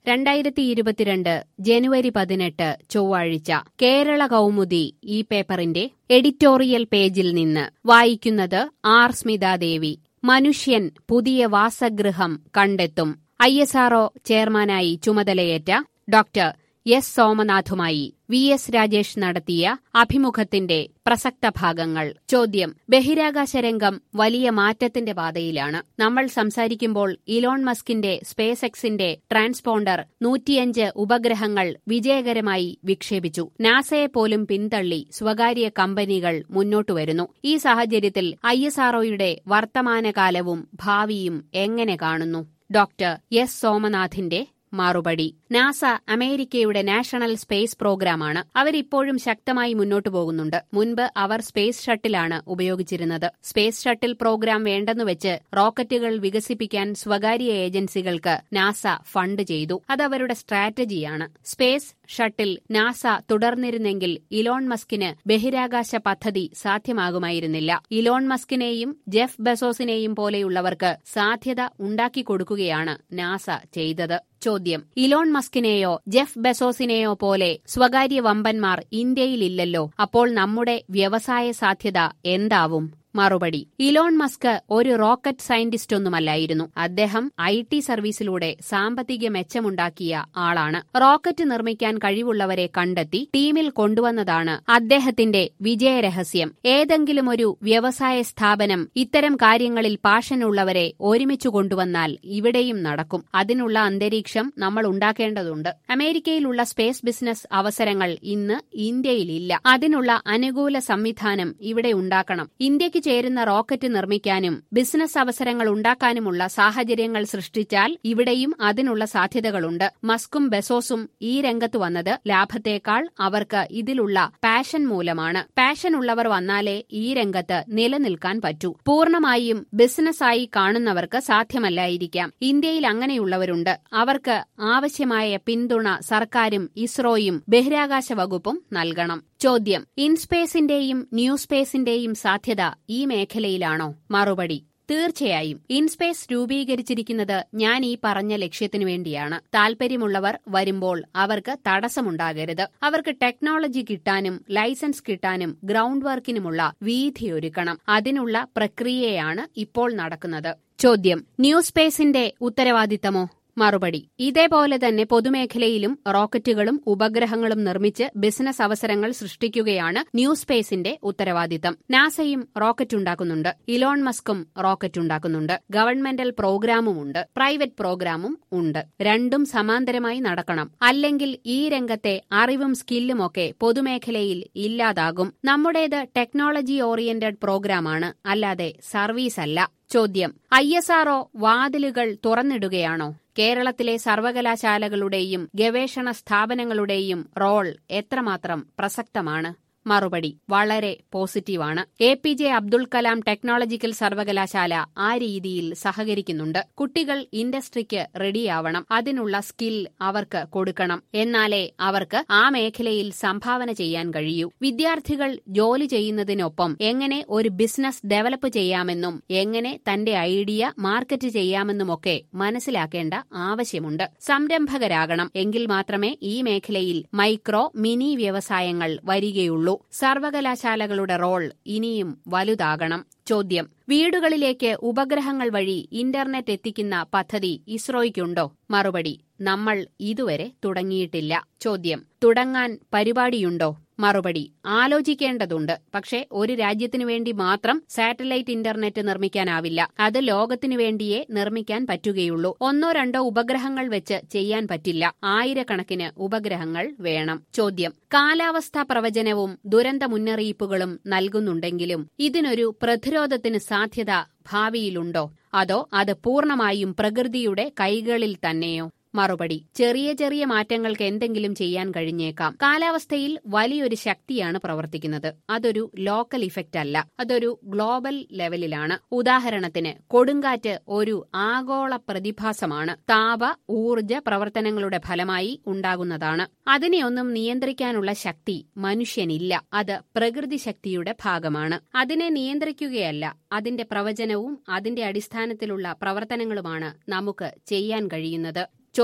രണ്ടായിരത്തി ഇരുപത്തിരണ്ട് ജനുവരി പതിനെട്ട് ചൊവ്വാഴ്ച കേരള കൗമുദി ഈ പേപ്പറിന്റെ എഡിറ്റോറിയൽ പേജിൽ നിന്ന് വായിക്കുന്നത് ആർ സ്മിതാദേവി മനുഷ്യൻ പുതിയ വാസഗൃഹം കണ്ടെത്തും ഐ എസ് ആർഒ ചെയർമാനായി ചുമതലയേറ്റ ഡോക്ടർ എസ് സോമനാഥുമായി വി എസ് രാജേഷ് നടത്തിയ അഭിമുഖത്തിന്റെ പ്രസക്ത ഭാഗങ്ങൾ ചോദ്യം ബഹിരാകാശ രംഗം വലിയ മാറ്റത്തിന്റെ പാതയിലാണ് നമ്മൾ സംസാരിക്കുമ്പോൾ ഇലോൺ മസ്കിന്റെ സ്പേസ് എക്സിന്റെ ട്രാൻസ്പോണ്ടർ നൂറ്റിയഞ്ച് ഉപഗ്രഹങ്ങൾ വിജയകരമായി വിക്ഷേപിച്ചു നാസയെ പോലും പിന്തള്ളി സ്വകാര്യ കമ്പനികൾ മുന്നോട്ടു വരുന്നു ഈ സാഹചര്യത്തിൽ ഐ എസ് ആർഒയുടെ വർത്തമാനകാലവും ഭാവിയും എങ്ങനെ കാണുന്നു ഡോക്ടർ എസ് സോമനാഥിന്റെ മറുപടി നാസ അമേരിക്കയുടെ നാഷണൽ സ്പേസ് പ്രോഗ്രാമാണ് അവരിപ്പോഴും ശക്തമായി മുന്നോട്ടു പോകുന്നുണ്ട് മുൻപ് അവർ സ്പേസ് ഷട്ടിലാണ് ഉപയോഗിച്ചിരുന്നത് സ്പേസ് ഷട്ടിൽ പ്രോഗ്രാം വേണ്ടെന്നുവെച്ച് റോക്കറ്റുകൾ വികസിപ്പിക്കാൻ സ്വകാര്യ ഏജൻസികൾക്ക് നാസ ഫണ്ട് ചെയ്തു അത് അവരുടെ സ്ട്രാറ്റജിയാണ് സ്പേസ് ഷട്ടിൽ നാസ തുടർന്നിരുന്നെങ്കിൽ ഇലോൺ മസ്കിന് ബഹിരാകാശ പദ്ധതി സാധ്യമാകുമായിരുന്നില്ല ഇലോൺ മസ്കിനെയും ജെഫ് ബെസോസിനെയും പോലെയുള്ളവർക്ക് സാധ്യത ഉണ്ടാക്കിക്കൊടുക്കുകയാണ് നാസ ചെയ്തത് ചോദ്യം ഇലോൺ മസ്കിനെയോ ജെഫ് ബെസോസിനെയോ പോലെ സ്വകാര്യ വമ്പന്മാർ ഇന്ത്യയിലില്ലല്ലോ അപ്പോൾ നമ്മുടെ വ്യവസായ സാധ്യത എന്താവും മറുപടി ഇലോൺ മസ്ക് ഒരു റോക്കറ്റ് സയന്റിസ്റ്റ് ഒന്നുമല്ലായിരുന്നു അദ്ദേഹം ഐ ടി സർവീസിലൂടെ സാമ്പത്തിക മെച്ചമുണ്ടാക്കിയ ആളാണ് റോക്കറ്റ് നിർമ്മിക്കാൻ കഴിവുള്ളവരെ കണ്ടെത്തി ടീമിൽ കൊണ്ടുവന്നതാണ് അദ്ദേഹത്തിന്റെ വിജയരഹസ്യം ഏതെങ്കിലും ഒരു വ്യവസായ സ്ഥാപനം ഇത്തരം കാര്യങ്ങളിൽ പാഷനുള്ളവരെ ഒരുമിച്ചു കൊണ്ടുവന്നാൽ ഇവിടെയും നടക്കും അതിനുള്ള അന്തരീക്ഷം നമ്മൾ ഉണ്ടാക്കേണ്ടതുണ്ട് അമേരിക്കയിലുള്ള സ്പേസ് ബിസിനസ് അവസരങ്ങൾ ഇന്ന് ഇന്ത്യയിലില്ല അതിനുള്ള അനുകൂല സംവിധാനം ഇവിടെ ഉണ്ടാക്കണം ഇന്ത്യക്ക് ചേരുന്ന റോക്കറ്റ് നിർമ്മിക്കാനും ബിസിനസ് അവസരങ്ങൾ ഉണ്ടാക്കാനുമുള്ള സാഹചര്യങ്ങൾ സൃഷ്ടിച്ചാൽ ഇവിടെയും അതിനുള്ള സാധ്യതകളുണ്ട് മസ്കും ബെസോസും ഈ രംഗത്ത് വന്നത് ലാഭത്തേക്കാൾ അവർക്ക് ഇതിലുള്ള പാഷൻ മൂലമാണ് പാഷൻ ഉള്ളവർ വന്നാലേ ഈ രംഗത്ത് നിലനിൽക്കാൻ പറ്റൂ പൂർണ്ണമായും ബിസിനസ്സായി കാണുന്നവർക്ക് സാധ്യമല്ലായിരിക്കാം ഇന്ത്യയിൽ അങ്ങനെയുള്ളവരുണ്ട് അവർക്ക് ആവശ്യമായ പിന്തുണ സർക്കാരും ഇസ്രോയും ബഹിരാകാശ വകുപ്പും നൽകണം ചോദ്യം ഇൻസ്പേസിന്റെയും ന്യൂ സ്പേസിന്റെയും സാധ്യത ഈ മേഖലയിലാണോ മറുപടി തീർച്ചയായും ഇൻസ്പേസ് രൂപീകരിച്ചിരിക്കുന്നത് ഞാൻ ഈ പറഞ്ഞ ലക്ഷ്യത്തിനു വേണ്ടിയാണ് താൽപര്യമുള്ളവർ വരുമ്പോൾ അവർക്ക് തടസ്സമുണ്ടാകരുത് അവർക്ക് ടെക്നോളജി കിട്ടാനും ലൈസൻസ് കിട്ടാനും ഗ്രൗണ്ട് വർക്കിനുമുള്ള വീതിയൊരുക്കണം അതിനുള്ള പ്രക്രിയയാണ് ഇപ്പോൾ നടക്കുന്നത് ചോദ്യം ന്യൂ സ്പേസിന്റെ ഉത്തരവാദിത്തമോ മറുപടി ഇതേപോലെ തന്നെ പൊതുമേഖലയിലും റോക്കറ്റുകളും ഉപഗ്രഹങ്ങളും നിർമ്മിച്ച് ബിസിനസ് അവസരങ്ങൾ സൃഷ്ടിക്കുകയാണ് ന്യൂ സ്പേസിന്റെ ഉത്തരവാദിത്തം നാസയും റോക്കറ്റ് ഉണ്ടാക്കുന്നുണ്ട് ഇലോൺ മസ്കും റോക്കറ്റ് ഉണ്ടാക്കുന്നുണ്ട് ഗവൺമെന്റൽ പ്രോഗ്രാമുമുണ്ട് പ്രൈവറ്റ് പ്രോഗ്രാമും ഉണ്ട് രണ്ടും സമാന്തരമായി നടക്കണം അല്ലെങ്കിൽ ഈ രംഗത്തെ അറിവും സ്കില്ലുമൊക്കെ പൊതുമേഖലയിൽ ഇല്ലാതാകും നമ്മുടേത് ടെക്നോളജി ഓറിയന്റഡ് പ്രോഗ്രാമാണ് അല്ലാതെ സർവീസ് അല്ല ചോദ്യം ഐ എസ് ആർഒ വാതിലുകൾ തുറന്നിടുകയാണോ കേരളത്തിലെ സർവകലാശാലകളുടെയും ഗവേഷണ സ്ഥാപനങ്ങളുടെയും റോൾ എത്രമാത്രം പ്രസക്തമാണ് മറുപടി വളരെ പോസിറ്റീവാണ് A P J Abdul Kalam ടെക്നോളജിക്കൽ സർവകലാശാല ആ രീതിയിൽ സഹകരിക്കുന്നുണ്ട് കുട്ടികൾ ഇൻഡസ്ട്രിക്ക് റെഡിയാവണം അതിനുള്ള സ്കിൽ അവർക്ക് കൊടുക്കണം എന്നാലേ അവർക്ക് ആ മേഖലയിൽ സംഭാവന ചെയ്യാൻ കഴിയൂ വിദ്യാർത്ഥികൾ ജോലി ചെയ്യുന്നതിനൊപ്പം എങ്ങനെ ഒരു ബിസിനസ് ഡെവലപ്പ് ചെയ്യാമെന്നും എങ്ങനെ തന്റെ ഐഡിയ മാർക്കറ്റ് ചെയ്യാമെന്നുമൊക്കെ മനസ്സിലാക്കേണ്ട ആവശ്യമുണ്ട് സംരംഭകരാകണം എങ്കിൽ മാത്രമേ ഈ മേഖലയിൽ മൈക്രോ മിനി വ്യവസായങ്ങൾ വരികയുള്ളൂ സർവകലാശാലകളുടെ റോൾ ഇനിയും വലുതാകണം ചോദ്യം വീടുകളിലേക്ക് ഉപഗ്രഹങ്ങൾ വഴി ഇന്റർനെറ്റ് എത്തിക്കുന്ന പദ്ധതി ഇസ്രോയ്ക്കുണ്ടോ മറുപടി നമ്മൾ ഇതുവരെ തുടങ്ങിയിട്ടില്ല ചോദ്യം തുടങ്ങാൻ പരിപാടിയുണ്ടോ മറുപടി ആലോചിക്കേണ്ടതുണ്ട് പക്ഷേ ഒരു രാജ്യത്തിനു വേണ്ടി മാത്രം സാറ്റലൈറ്റ് ഇന്റർനെറ്റ് നിർമ്മിക്കാനാവില്ല അത് ലോകത്തിനു വേണ്ടിയേ നിർമ്മിക്കാൻ പറ്റുകയുള്ളൂ ഒന്നോ രണ്ടോ ഉപഗ്രഹങ്ങൾ വെച്ച് ചെയ്യാൻ പറ്റില്ല ആയിരക്കണക്കിന് ഉപഗ്രഹങ്ങൾ വേണം ചോദ്യം കാലാവസ്ഥാ പ്രവചനവും ദുരന്ത മുന്നറിയിപ്പുകളും നൽകുന്നുണ്ടെങ്കിലും ഇതിനൊരു പ്രതിരോധത്തിന് സാധ്യത ഭാവിയിലുണ്ടോ അതോ അത് പൂർണ്ണമായും പ്രകൃതിയുടെ കൈകളിൽ തന്നെയോ മറുപടി ചെറിയ ചെറിയ മാറ്റങ്ങൾക്ക് എന്തെങ്കിലും ചെയ്യാൻ കഴിഞ്ഞേക്കാം കാലാവസ്ഥയിൽ വലിയൊരു ശക്തിയാണ് പ്രവർത്തിക്കുന്നത് അതൊരു ലോക്കൽ ഇഫക്റ്റ് അല്ല അതൊരു ഗ്ലോബൽ ലെവലിലാണ് ഉദാഹരണത്തിന് കൊടുങ്കാറ്റ് ഒരു ആഗോള പ്രതിഭാസമാണ് താപ ഊർജ പ്രവർത്തനങ്ങളുടെ ഫലമായി ഉണ്ടാകുന്നതാണ് അതിനെയൊന്നും നിയന്ത്രിക്കാനുള്ള ശക്തി മനുഷ്യനില്ല അത് പ്രകൃതി ശക്തിയുടെ ഭാഗമാണ് അതിനെ നിയന്ത്രിക്കുകയല്ല അതിന്റെ പ്രവചനവും അതിന്റെ അടിസ്ഥാനത്തിലുള്ള പ്രവർത്തനങ്ങളുമാണ് നമുക്ക് ചെയ്യാൻ കഴിയുന്നത് ചോദ്യം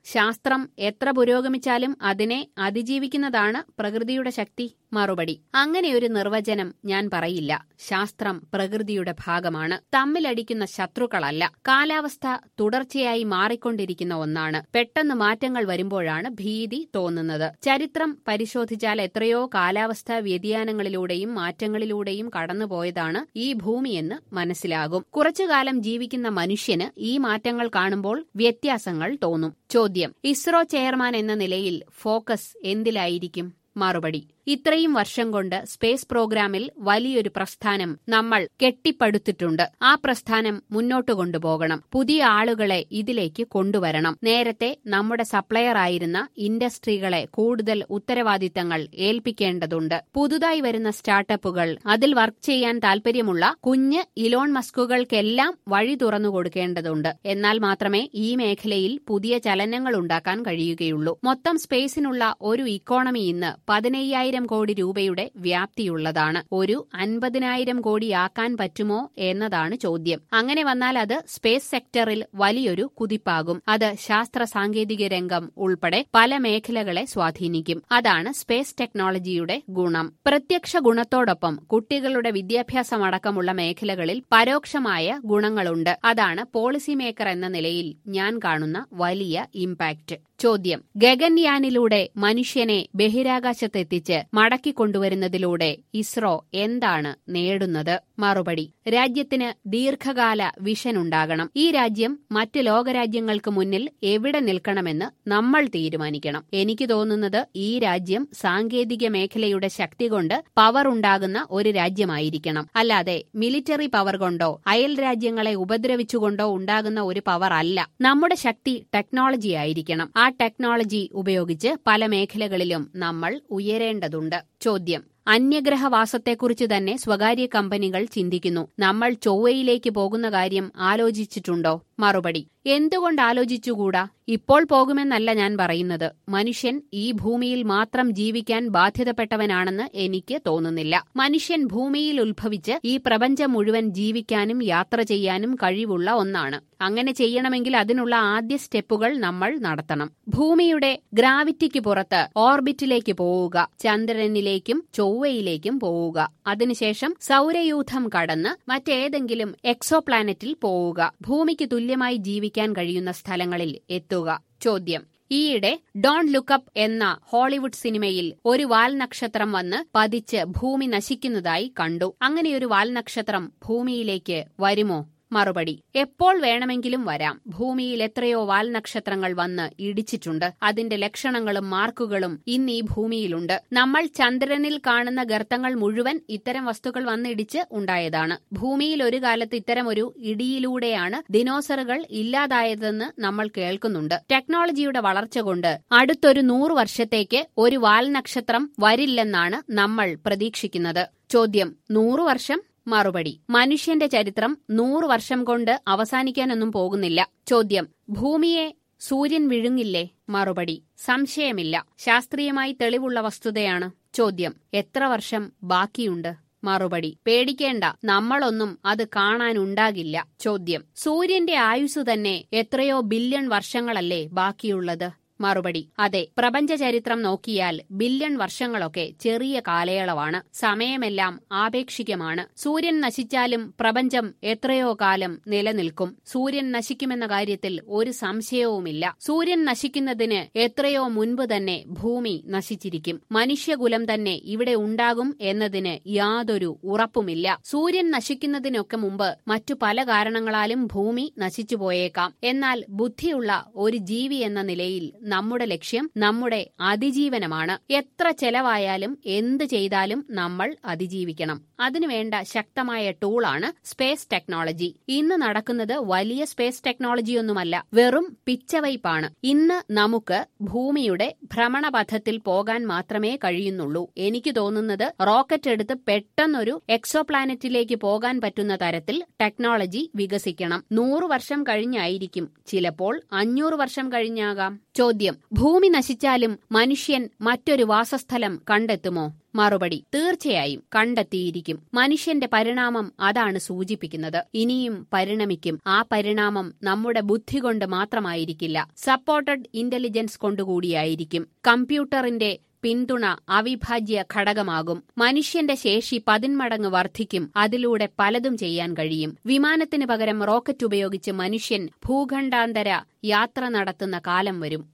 ശാസ്ത്രം എത്ര പുരോഗമിച്ചാലും അതിനെ അതിജീവിക്കുന്നതാണ് പ്രകൃതിയുടെ ശക്തി മറുപടി അങ്ങനെയൊരു നിർവചനം ഞാൻ പറയില്ല ശാസ്ത്രം പ്രകൃതിയുടെ ഭാഗമാണ് തമ്മിലടിക്കുന്ന ശത്രുക്കളല്ല കാലാവസ്ഥ തുടർച്ചയായി മാറിക്കൊണ്ടിരിക്കുന്ന ഒന്നാണ് പെട്ടെന്ന് മാറ്റങ്ങൾ വരുമ്പോഴാണ് ഭീതി തോന്നുന്നത് ചരിത്രം പരിശോധിച്ചാൽ എത്രയോ കാലാവസ്ഥാ വ്യതിയാനങ്ങളിലൂടെയും മാറ്റങ്ങളിലൂടെയും കടന്നുപോയതാണ് ഈ ഭൂമിയെന്ന് മനസ്സിലാകും കുറച്ചുകാലം ജീവിക്കുന്ന മനുഷ്യന് ഈ മാറ്റങ്ങൾ കാണുമ്പോൾ വ്യത്യാസങ്ങൾ തോന്നും ചോദ്യം ഇസ്രോ ചെയർമാൻ എന്ന നിലയിൽ ഫോക്കസ് എന്തിലായിരിക്കും മറുപടി ഇത്രയും വർഷം കൊണ്ട് സ്പേസ് പ്രോഗ്രാമിൽ വലിയൊരു പ്രസ്ഥാനം നമ്മൾ കെട്ടിപ്പടുത്തിട്ടുണ്ട് ആ പ്രസ്ഥാനം മുന്നോട്ട് കൊണ്ടുപോകണം പുതിയ ആളുകളെ ഇതിലേക്ക് കൊണ്ടുവരണം നേരത്തെ നമ്മുടെ സപ്ലയർ ആയിരുന്ന ഇൻഡസ്ട്രികളെ കൂടുതൽ ഉത്തരവാദിത്തങ്ങൾ ഏൽപ്പിക്കേണ്ടതുണ്ട് പുതുതായി വരുന്ന സ്റ്റാർട്ടപ്പുകൾ അതിൽ വർക്ക് ചെയ്യാൻ താൽപര്യമുള്ള കുഞ്ഞ് ഇലോൺ മസ്കുകൾക്കെല്ലാം വഴി തുറന്നു കൊടുക്കേണ്ടതുണ്ട് എന്നാൽ മാത്രമേ ഈ മേഖലയിൽ പുതിയ ചലനങ്ങൾ ഉണ്ടാക്കാൻ കഴിയുകയുള്ളൂ മൊത്തം സ്പേസിനുള്ള ഒരു ഇക്കോണമി ഇന്ന് പതിനയ്യായിരം കോടി രൂപയുടെ വ്യാപ്തിയുള്ളതാണ് ഒരു അൻപതിനായിരം കോടിയാക്കാൻ പറ്റുമോ എന്നതാണ് ചോദ്യം അങ്ങനെ വന്നാൽ അത് സ്പേസ് സെക്ടറിൽ വലിയൊരു കുതിപ്പാകും അത് ശാസ്ത്ര സാങ്കേതിക രംഗം ഉൾപ്പെടെ പല മേഖലകളെ സ്വാധീനിക്കും അതാണ് സ്പേസ് ടെക്നോളജിയുടെ ഗുണം പ്രത്യക്ഷ ഗുണത്തോടൊപ്പം കുട്ടികളുടെ വിദ്യാഭ്യാസമടക്കമുള്ള മേഖലകളിൽ പരോക്ഷമായ ഗുണങ്ങളുണ്ട് അതാണ് പോളിസി മേക്കർ എന്ന നിലയിൽ ഞാൻ കാണുന്ന വലിയ ഇമ്പാക്ട് ചോദ്യം ഗഗൻയാനിലൂടെ മനുഷ്യനെ ബഹിരാകാശത്തെത്തിച്ച് മടക്കിക്കൊണ്ടുവരുന്നതിലൂടെ ഇസ്രോ എന്താണ് നേടുന്നത് മറുപടി രാജ്യത്തിന് ദീർഘകാല വിഷൻ ഉണ്ടാകണം ഈ രാജ്യം മറ്റ് ലോകരാജ്യങ്ങൾക്ക് മുന്നിൽ എവിടെ നിൽക്കണമെന്ന് നമ്മൾ തീരുമാനിക്കണം എനിക്ക് തോന്നുന്നത് ഈ രാജ്യം സാങ്കേതിക മേഖലയുടെ ശക്തി കൊണ്ട് പവർ ഉണ്ടാകുന്ന ഒരു രാജ്യമായിരിക്കണം അല്ലാതെ മിലിറ്ററി പവർ കൊണ്ടോ അയൽ രാജ്യങ്ങളെ ഉപദ്രവിച്ചുകൊണ്ടോ ഉണ്ടാകുന്ന ഒരു പവർ അല്ല നമ്മുടെ ശക്തി ടെക്നോളജി ആയിരിക്കണം ആ ടെക്നോളജി ഉപയോഗിച്ച് പല മേഖലകളിലും നമ്മൾ ഉയരേണ്ടതുണ്ട് ചോദ്യം അന്യഗ്രഹവാസത്തെക്കുറിച്ച് തന്നെ സ്വകാര്യ കമ്പനികൾ ചിന്തിക്കുന്നു നമ്മൾ ചൊവ്വയിലേക്ക് പോകുന്ന കാര്യം ആലോചിച്ചിട്ടുണ്ടോ മറുപടി എന്തുകൊണ്ട് ആലോചിച്ചുകൂടാ ഇപ്പോൾ പോകുമെന്നല്ല ഞാൻ പറയുന്നത് മനുഷ്യൻ ഈ ഭൂമിയിൽ മാത്രം ജീവിക്കാൻ ബാധ്യതപ്പെട്ടവനാണെന്ന് എനിക്ക് തോന്നുന്നില്ല മനുഷ്യൻ ഭൂമിയിൽ ഉത്ഭവിച്ച് ഈ പ്രപഞ്ചം മുഴുവൻ ജീവിക്കാനും യാത്ര ചെയ്യാനും കഴിവുള്ള ഒന്നാണ് അങ്ങനെ ചെയ്യണമെങ്കിൽ അതിനുള്ള ആദ്യ സ്റ്റെപ്പുകൾ നമ്മൾ നടത്തണം ഭൂമിയുടെ ഗ്രാവിറ്റിക്ക് പുറത്ത് ഓർബിറ്റിലേക്ക് പോവുക ചന്ദ്രനിലേക്കും ചൊവ്വയിലേക്കും പോവുക അതിനുശേഷം സൗരയൂഥം കടന്ന് മറ്റേതെങ്കിലും എക്സോ പ്ലാനറ്റിൽ പോവുക ഭൂമിക്ക് തുല്യമായി ജീവിക്കാൻ കഴിയുന്ന സ്ഥലങ്ങളിൽ എത്തുക ചോദ്യം ഈയിടെ ഡോൺ ലുക്കപ്പ് എന്ന ഹോളിവുഡ് സിനിമയിൽ ഒരു വാൽനക്ഷത്രം വന്ന് പതിച്ച് ഭൂമി നശിക്കുന്നതായി കണ്ടു അങ്ങനെയൊരു വാൽനക്ഷത്രം ഭൂമിയിലേക്ക് വരുമോ മറുപടി എപ്പോൾ വേണമെങ്കിലും വരാം ഭൂമിയിൽ എത്രയോ വാൽനക്ഷത്രങ്ങൾ വന്ന് ഇടിച്ചിട്ടുണ്ട് അതിന്റെ ലക്ഷണങ്ങളും മാർക്കുകളും ഇന്ന് ഈ ഭൂമിയിലുണ്ട് നമ്മൾ ചന്ദ്രനിൽ കാണുന്ന ഗർത്തങ്ങൾ മുഴുവൻ ഇത്തരം വസ്തുക്കൾ വന്നിടിച്ച് ഉണ്ടായതാണ് ഭൂമിയിൽ ഒരു കാലത്ത് ഇത്തരം ഒരു ഇടിയിലൂടെയാണ് ദിനോസറുകൾ ഇല്ലാതായതെന്ന് നമ്മൾ കേൾക്കുന്നുണ്ട് ടെക്നോളജിയുടെ വളർച്ച കൊണ്ട് അടുത്തൊരു നൂറ് വർഷത്തേക്ക് ഒരു വാൽനക്ഷത്രം വരില്ലെന്നാണ് നമ്മൾ പ്രതീക്ഷിക്കുന്നത് ചോദ്യം നൂറു വർഷം മറുപടി മനുഷ്യന്റെ ചരിത്രം നൂറു വർഷം കൊണ്ട് അവസാനിക്കാനൊന്നും പോകുന്നില്ല ചോദ്യം ഭൂമിയെ സൂര്യൻ വിഴുങ്ങില്ലേ മറുപടി സംശയമില്ല ശാസ്ത്രീയമായി തെളിവുള്ള വസ്തുതയാണ് ചോദ്യം എത്ര വർഷം ബാക്കിയുണ്ട് മറുപടി പേടിക്കേണ്ട നമ്മളൊന്നും അത് കാണാനുണ്ടാകില്ല ചോദ്യം സൂര്യന്റെ ആയുസ് തന്നെ എത്രയോ ബില്യൺ വർഷങ്ങളല്ലേ ബാക്കിയുള്ളത് മറുപടി അതെ പ്രപഞ്ച ചരിത്രം നോക്കിയാൽ ബില്യൺ വർഷങ്ങളൊക്കെ ചെറിയ കാലയളവാണ് സമയമെല്ലാം ആപേക്ഷികമാണ് സൂര്യൻ നശിച്ചാലും പ്രപഞ്ചം എത്രയോ കാലം നിലനിൽക്കും സൂര്യൻ നശിക്കുമെന്ന കാര്യത്തിൽ ഒരു സംശയവുമില്ല സൂര്യൻ നശിക്കുന്നതിന് എത്രയോ മുൻപ് തന്നെ ഭൂമി നശിച്ചിരിക്കും മനുഷ്യകുലം തന്നെ ഇവിടെ ഉണ്ടാകും എന്നതിന് യാതൊരു ഉറപ്പുമില്ല സൂര്യൻ നശിക്കുന്നതിനൊക്കെ മുമ്പ് മറ്റു പല കാരണങ്ങളാലും ഭൂമി നശിച്ചു പോയേക്കാം എന്നാൽ ബുദ്ധിയുള്ള ഒരു ജീവി എന്ന നിലയിൽ നമ്മുടെ ലക്ഷ്യം നമ്മുടെ അതിജീവനമാണ് എത്ര ചെലവായാലും എന്ത് ചെയ്താലും നമ്മൾ അതിജീവിക്കണം അതിനുവേണ്ട ശക്തമായ ടൂളാണ് സ്പേസ് ടെക്നോളജി ഇന്ന് നടക്കുന്നത് വലിയ സ്പേസ് ടെക്നോളജിയൊന്നുമല്ല വെറും പിച്ചവയ്പാണ് ഇന്ന് നമുക്ക് ഭൂമിയുടെ ഭ്രമണപഥത്തിൽ പോകാൻ മാത്രമേ കഴിയുന്നുള്ളൂ എനിക്ക് തോന്നുന്നത് റോക്കറ്റ് എടുത്ത് പെട്ടെന്നൊരു എക്സോ പ്ലാനറ്റിലേക്ക് പോകാൻ പറ്റുന്ന തരത്തിൽ ടെക്നോളജി വികസിക്കണം നൂറു വർഷം കഴിഞ്ഞായിരിക്കും ചിലപ്പോൾ അഞ്ഞൂറ് വർഷം കഴിഞ്ഞാകാം ചോദ്യം ചോദ്യം ഭൂമി നശിച്ചാലും മനുഷ്യൻ മറ്റൊരു വാസസ്ഥലം കണ്ടെത്തുമോ മറുപടി തീർച്ചയായും കണ്ടെത്തിയിരിക്കും മനുഷ്യന്റെ പരിണാമം അതാണ് സൂചിപ്പിക്കുന്നത് ഇനിയും പരിണമിക്കും ആ പരിണാമം നമ്മുടെ ബുദ്ധി കൊണ്ട് മാത്രമായിരിക്കില്ല സപ്പോർട്ടഡ് ഇന്റലിജൻസ് കൊണ്ടുകൂടിയായിരിക്കും കമ്പ്യൂട്ടറിന്റെ പിന്തുണ അവിഭാജ്യ ഘടകമാകും മനുഷ്യന്റെ ശേഷി പതിന്മടങ്ങ് വർദ്ധിക്കും അതിലൂടെ പലതും ചെയ്യാൻ കഴിയും വിമാനത്തിന് പകരം റോക്കറ്റ് ഉപയോഗിച്ച് മനുഷ്യൻ ഭൂഖണ്ഡാന്തര യാത്ര നടത്തുന്ന കാലം വരും